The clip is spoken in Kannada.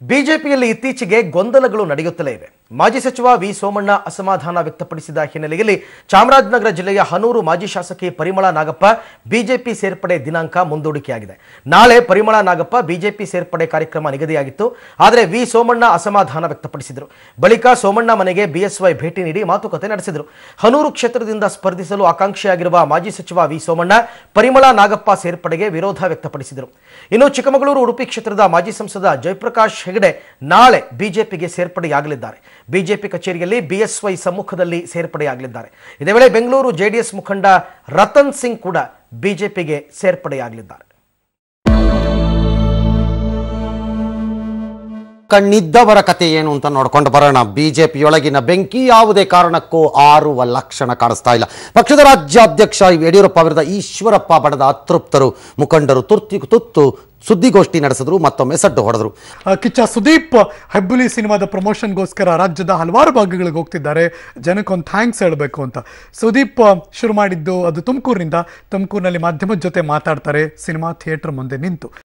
ಬಿಜೆಪಿಯಲ್ಲಿ ಇತ್ತೀಚೆಗೆ ಗೊಂದಲಗಳು ನಡೆಯುತ್ತಲೇ ಇವೆ ಮಾಜಿ ಸಚಿವ ವಿ ಸೋಮಣ್ಣ ಅಸಮಾಧಾನ ವ್ಯಕ್ತಪಡಿಸಿದ ಹಿನ್ನೆಲೆಯಲ್ಲಿ ಚಾಮರಾಜನಗರ ಜಿಲ್ಲೆಯ ಹನೂರು ಮಾಜಿ ಶಾಸಕಿ ಪರಿಮಳ ನಾಗಪ್ಪ ಬಿಜೆಪಿ ಸೇರ್ಪಡೆ ದಿನಾಂಕ ಮುಂದೂಡಿಕೆಯಾಗಿದೆ ನಾಳೆ ಪರಿಮಳ ನಾಗಪ್ಪ ಬಿಜೆಪಿ ಸೇರ್ಪಡೆ ಕಾರ್ಯಕ್ರಮ ನಿಗದಿಯಾಗಿತ್ತು ಆದರೆ ವಿ ಸೋಮಣ್ಣ ಅಸಮಾಧಾನ ವ್ಯಕ್ತಪಡಿಸಿದರು ಬಳಿಕ ಸೋಮಣ್ಣ ಮನೆಗೆ ಬಿಎಸ್ವೈ ಭೇಟಿ ನೀಡಿ ಮಾತುಕತೆ ನಡೆಸಿದರು ಹನೂರು ಕ್ಷೇತ್ರದಿಂದ ಸ್ಪರ್ಧಿಸಲು ಆಕಾಂಕ್ಷಿಯಾಗಿರುವ ಮಾಜಿ ಸಚಿವ ವಿ ಸೋಮಣ್ಣ ಪರಿಮಳ ನಾಗಪ್ಪ ಸೇರ್ಪಡೆಗೆ ವಿರೋಧ ವ್ಯಕ್ತಪಡಿಸಿದರು ಇನ್ನು ಚಿಕ್ಕಮಗಳೂರು ಉಡುಪಿ ಕ್ಷೇತ್ರದ ಮಾಜಿ ಸಂಸದ ಜಯಪ್ರಕಾಶ್ ಹೆಗಡೆ ನಾಳೆ ಬಿಜೆಪಿಗೆ ಸೇರ್ಪಡೆಯಾಗಲಿದ್ದಾರೆ ಬಿಜೆಪಿ ಕಚೇರಿಯಲ್ಲಿ ಬಿಎಸ್ವೈ ಸಮ್ಮುಖದಲ್ಲಿ ಸೇರ್ಪಡೆಯಾಗಲಿದ್ದಾರೆ ಇದೇ ವೇಳೆ ಬೆಂಗಳೂರು ಜೆಡಿಎಸ್ ಮುಖಂಡ ರತನ್ ಸಿಂಗ್ ಕೂಡ ಬಿಜೆಪಿಗೆ ಸೇರ್ಪಡೆಯಾಗಲಿದ್ದಾರೆ ಕಣ್ಣಿದ್ದವರ ಕತೆ ಏನು ಅಂತ ನೋಡ್ಕೊಂಡು ಬರೋಣ ಬಿಜೆಪಿಯೊಳಗಿನ ಬೆಂಕಿ ಯಾವುದೇ ಕಾರಣಕ್ಕೂ ಆರುವ ಲಕ್ಷಣ ಕಾಣಿಸ್ತಾ ಇಲ್ಲ ಪಕ್ಷದ ರಾಜ್ಯಾಧ್ಯಕ್ಷ ಯಡಿಯೂರಪ್ಪ ವಿರುದ್ಧ ಈಶ್ವರಪ್ಪ ಬಣದ ಅತೃಪ್ತರು ಮುಖಂಡರು ತುರ್ತಿ ತುತ್ತು ಸುದ್ದಿಗೋಷ್ಠಿ ನಡೆಸಿದ್ರು ಮತ್ತೊಮ್ಮೆ ಸಡ್ಡು ಹೊಡೆದ್ರು ಆ, ಕಿಚ್ಚ ಸುದೀಪ್ ಹೆಬ್ಬುಲಿ ಸಿನಿಮಾದ ಪ್ರಮೋಷನ್ಗೋಸ್ಕರ ರಾಜ್ಯದ ಹಲವಾರು ಭಾಗಗಳಿಗೆ ಹೋಗ್ತಿದ್ದಾರೆ ಜನಕ್ಕೊಂದು ಥ್ಯಾಂಕ್ಸ್ ಹೇಳಬೇಕು ಅಂತ ಸುದೀಪ್ ಆ, ಶುರು ಮಾಡಿದ್ದು ಅದು ತುಮಕೂರಿನಿಂದ ತುಮಕೂರಿನಲ್ಲಿ ಮಾಧ್ಯಮದ ಜೊತೆ ಮಾತಾಡ್ತಾರೆ ಸಿನಿಮಾ ಥಿಯೇಟರ್ ಮುಂದೆ ನಿಂತು